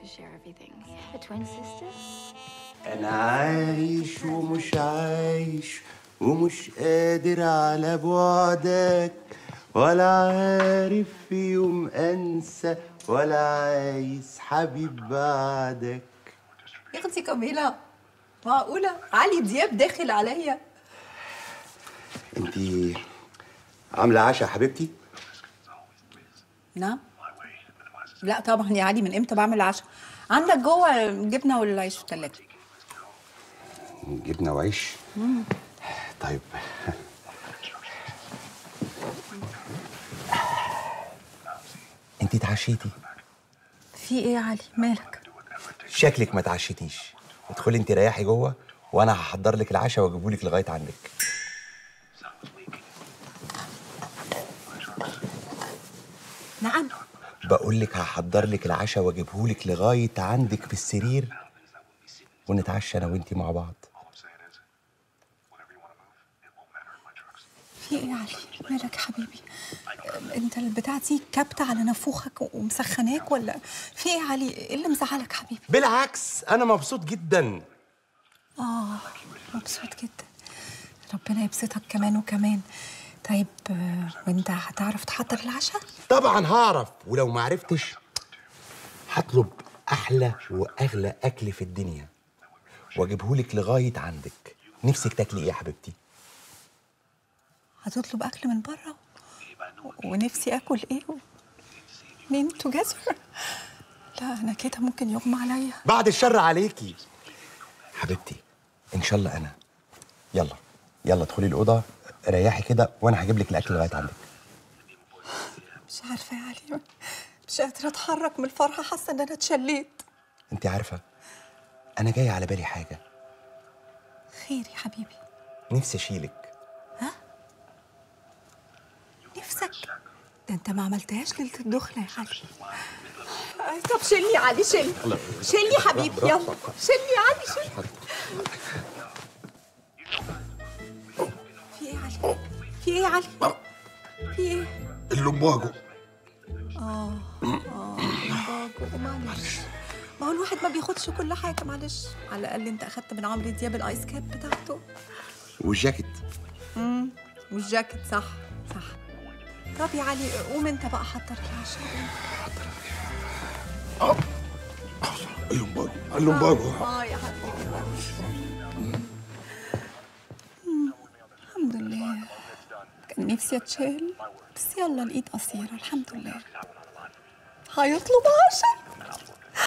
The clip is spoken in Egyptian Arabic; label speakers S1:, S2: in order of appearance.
S1: share everything. A twin sister?
S2: انا عايش ومش عايش ومش قادر على بعدك ولا عارف في يوم انسى ولا عايز حبيب بعدك
S3: يا اختي كاميلا معقولة علي دياب داخل عليا
S2: انتي عامله عشاء يا حبيبتي
S3: نعم لا طبعا يا علي من امتى بعمل عشاء عندك جوه الجبنه والعيش في الثلاجه
S2: جبنه وعيش طيب انتي اتعشيتي
S3: في ايه يا علي مالك
S2: شكلك ما اتعشيتيش ادخلي انت ريحي جوه وانا هحضر لك العشاء واجيبه لك لغايه عندك
S3: نعم
S2: بقول لك هحضر لك العشاء واجيبه لك لغايه عندك في السرير ونتعشى انا وانتي مع بعض
S3: في ايه يا علي مالك يا حبيبي انت البتاع دي كابته على نافوخك ومسخناك ولا في ايه يا علي ايه اللي مزعلك حبيبي
S2: بالعكس انا مبسوط جدا
S3: اه مبسوط جدا ربنا يبسطك كمان وكمان طيب آه، وانت هتعرف تحضر العشاء
S2: طبعا هعرف ولو ما عرفتش هطلب احلى واغلى اكل في الدنيا واجيبه لك لغايه عندك نفسك تاكلي ايه يا حبيبتي
S3: هتطلب اكل من بره ونفسي اكل ايه نيم توجذر لا انا كده ممكن يغمى عليا
S2: بعد الشر عليكي حبيبتي ان شاء الله انا يلا يلا ادخلي الاوضه ريحي كده وانا هجيب لك الاكل لغايه عندك
S3: مش عارفه يا علي مش قادره اتحرك من الفرحه حاسه ان انا اتشليت
S2: انت عارفه انا جاي على بالي حاجه
S3: خير يا حبيبي
S2: نفسي اشيلك
S3: نفسك ده انت ما عملتهاش ليله الدخله يا علي آه، طب شيلني يا علي شيلني شيلني يا حبيبي يلا شيلني يا علي شيلني في ايه يا علي في ايه يا علي في ايه
S2: اللمباجو
S3: باجو معلش ما هو الواحد ما بياخدش كل حاجه معلش على الاقل انت اخدت من عمرو دياب الايس كاب بتاعته
S2: والجاكيت
S3: والجاكيت صح صح طب يا علي قوم انت بقى حضر العشاء
S2: اللمباجو اللمباجو
S3: اه يا حبيبي مم، الحمد لله كان نفسي اتشال بس يلا الايد قصيره الحمد لله هيطلب عشاء